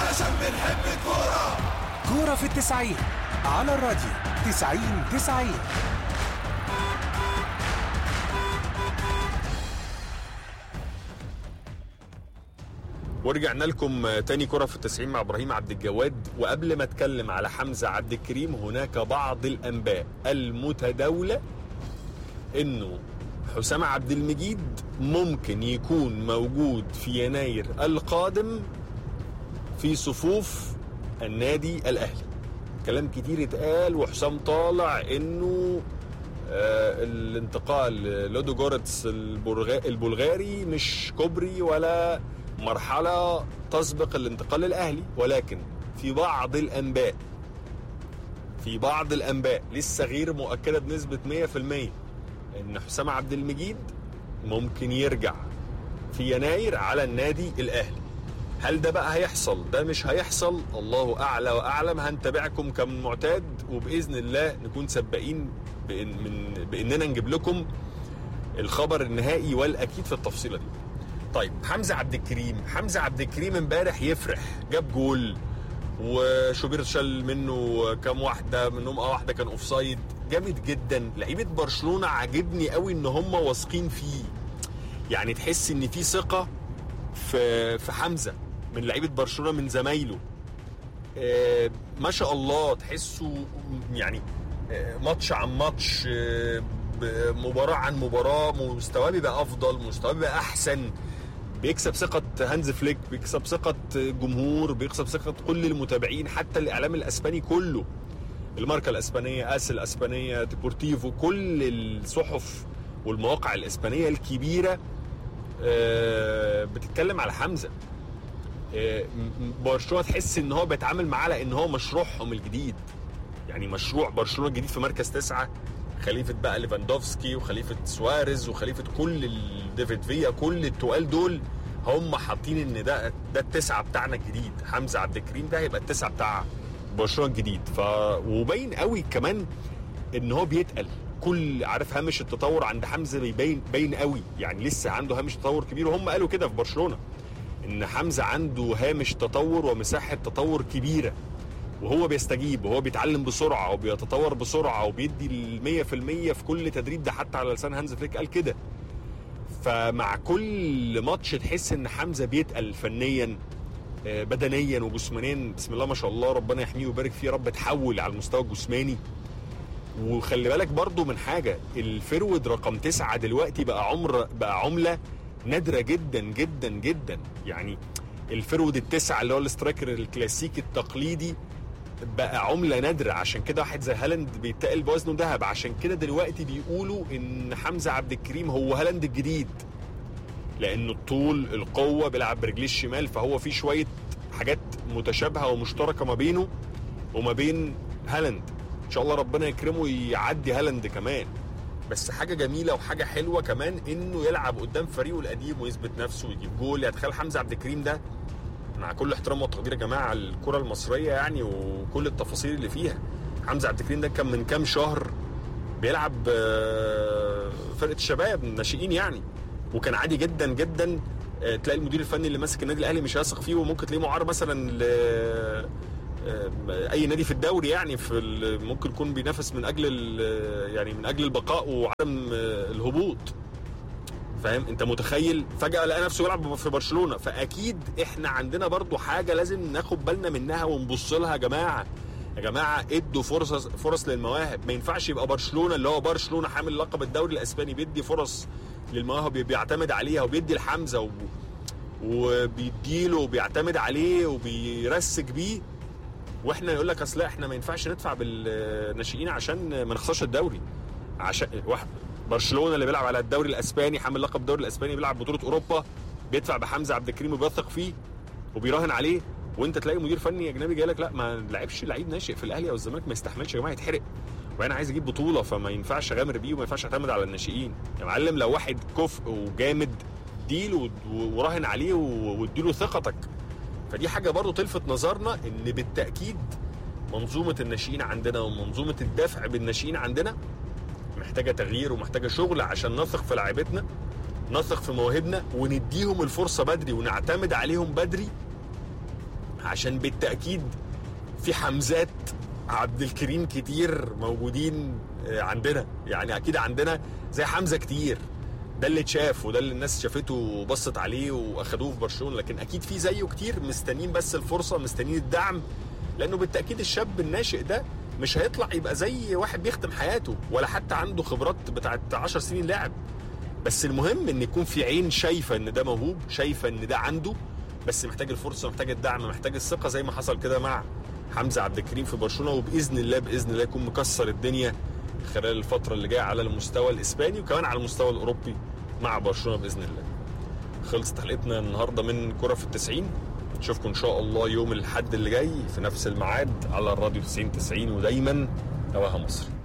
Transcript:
عشان بنحب الكورة كورة في التسعين على الراديو تسعين تسعين ورجعنا لكم تاني كرة في التسعين مع ابراهيم عبد الجواد وقبل ما اتكلم على حمزة عبد الكريم هناك بعض الانباء المتداولة انه حسام عبد المجيد ممكن يكون موجود في يناير القادم في صفوف النادي الاهلي كلام كتير اتقال وحسام طالع انه آه الانتقال لودو جورتس البرغا- البلغاري مش كوبري ولا مرحلة تسبق الانتقال للأهلي ولكن في بعض الأنباء في بعض الأنباء لسه غير مؤكدة بنسبة 100% إن حسام عبد المجيد ممكن يرجع في يناير على النادي الأهلي هل ده بقى هيحصل ده مش هيحصل الله أعلى وأعلم هنتابعكم كالمعتاد وبإذن الله نكون سباقين بإن من بإننا نجيب لكم الخبر النهائي والأكيد في التفصيلة دي طيب حمزه عبد الكريم حمزه عبد الكريم امبارح يفرح جاب جول وشوبير شال منه كام واحده منهم اه واحده كان اوف سايد جامد جدا لعيبه برشلونه عاجبني قوي ان هم واثقين فيه يعني تحس ان في ثقه في في حمزه من لعيبه برشلونه من زمايله آه، ما شاء الله تحسه يعني آه، ماتش عن ماتش آه، ب- مباراة عن مباراة مستواه بيبقى أفضل مستواه بيبقى أحسن بيكسب ثقة هانز فليك بيكسب ثقة جمهور بيكسب ثقة كل المتابعين حتى الإعلام الأسباني كله الماركة الأسبانية آس الأسبانية ديبورتيفو كل الصحف والمواقع الإسبانية الكبيرة آه، بتتكلم على حمزة آه، م- م- برشلونه تحس ان هو بيتعامل معاه على ان هو مشروعهم الجديد يعني مشروع برشلونه الجديد في مركز تسعه خليفه بقى ليفاندوفسكي وخليفه سواريز وخليفه كل ال- ديفيد فيا كل التقال دول هم حاطين ان ده ده التسعه بتاعنا الجديد حمزه عبد الكريم ده هيبقى التسعه بتاع برشلونه الجديد ف وباين قوي كمان ان هو بيتقل كل عارف هامش التطور عند حمزه بيبين باين قوي يعني لسه عنده هامش تطور كبير وهم قالوا كده في برشلونه ان حمزه عنده هامش تطور ومساحه تطور كبيره وهو بيستجيب وهو بيتعلم بسرعه وبيتطور بسرعه وبيدي ال 100% في كل تدريب ده حتى على لسان هانز فليك قال كده فمع كل ماتش تحس ان حمزه بيتقل فنيا آه، بدنيا وجسمانيا بسم الله ما شاء الله ربنا يحميه ويبارك فيه يا رب تحول على المستوى الجسماني وخلي بالك برضو من حاجة الفرود رقم تسعة دلوقتي بقى عمر بقى عملة نادرة جدا جدا جدا يعني الفرود التسعة اللي هو الاسترايكر الكلاسيكي التقليدي بقى عملة نادرة عشان كده واحد زي هالاند بيتقل بوزنه ذهب عشان كده دلوقتي بيقولوا ان حمزة عبد الكريم هو هالاند الجديد لانه الطول القوة بيلعب برجليه الشمال فهو في شوية حاجات متشابهة ومشتركة ما بينه وما بين هالاند ان شاء الله ربنا يكرمه يعدي هالاند كمان بس حاجه جميله وحاجه حلوه كمان انه يلعب قدام فريقه القديم ويثبت نفسه ويجيب جول يعني تخيل حمزه عبد الكريم ده مع كل احترام وتقدير يا جماعه الكره المصريه يعني وكل التفاصيل اللي فيها حمزه عبد الكريم ده كان من كام شهر بيلعب آه، فرقه الشباب الناشئين يعني وكان عادي جدا جدا آه، تلاقي المدير الفني اللي ماسك النادي الاهلي مش هيثق فيه وممكن تلاقيه معار مثلا ل آه، اي نادي في الدوري يعني في ال- ممكن يكون بينافس من اجل ال- يعني من اجل البقاء وعدم آه، الهبوط فاهم انت متخيل فجاه لقى نفسه يلعب في برشلونه فاكيد احنا عندنا برضو حاجه لازم ناخد بالنا منها ونبص لها يا جماعه يا جماعه ادوا فرص فرص للمواهب ما ينفعش يبقى برشلونه اللي هو برشلونه حامل لقب الدوري الاسباني بيدي فرص للمواهب بيعتمد عليها وبيدي لحمزه و... وبيديله وبيعتمد عليه وبيرسك بيه واحنا يقول لك اصل احنا ما ينفعش ندفع بالناشئين عشان ما نخسرش الدوري عشان واحد برشلونه اللي بيلعب على الدوري الاسباني حامل لقب الدوري الاسباني بيلعب بطوله اوروبا بيدفع بحمزه عبد الكريم وبيثق فيه وبيراهن عليه وانت تلاقي مدير فني اجنبي جاي لك لا ما لعبش لعيب ناشئ في الاهلي او الزمالك ما يستحملش يا جماعه يتحرق وانا عايز اجيب بطوله فما ينفعش اغامر بيه وما ينفعش اعتمد على الناشئين يا معلم لو واحد كفء وجامد ديله وراهن عليه واديله ثقتك فدي حاجه برضو تلفت نظرنا ان بالتاكيد منظومه الناشئين عندنا ومنظومه الدفع بالناشئين عندنا محتاجه تغيير ومحتاجه شغل عشان نثق في لاعيبتنا نثق في مواهبنا ونديهم الفرصه بدري ونعتمد عليهم بدري عشان بالتاكيد في حمزات عبد الكريم كتير موجودين آه، عندنا يعني اكيد عندنا زي حمزه كتير ده اللي اتشاف وده اللي الناس شافته وبصت عليه واخدوه في برشلونه لكن اكيد في زيه كتير مستنيين بس الفرصه مستنيين الدعم لانه بالتاكيد الشاب الناشئ ده مش هيطلع يبقى زي واحد بيختم حياته ولا حتى عنده خبرات بتاعت 10 سنين لاعب بس المهم ان يكون في عين شايفه ان ده موهوب شايفه ان ده عنده بس محتاج الفرصه محتاج الدعم محتاج الثقه زي ما حصل كده مع حمزه عبد الكريم في برشلونه وباذن الله باذن الله يكون مكسر الدنيا خلال الفتره اللي جايه على المستوى الاسباني وكمان على المستوى الاوروبي مع برشلونه باذن الله. خلصت حلقتنا النهارده من كره في التسعين نشوفكم ان شاء الله يوم الاحد اللي جاي في نفس الميعاد على الراديو 90 90 ودايما هواها مصر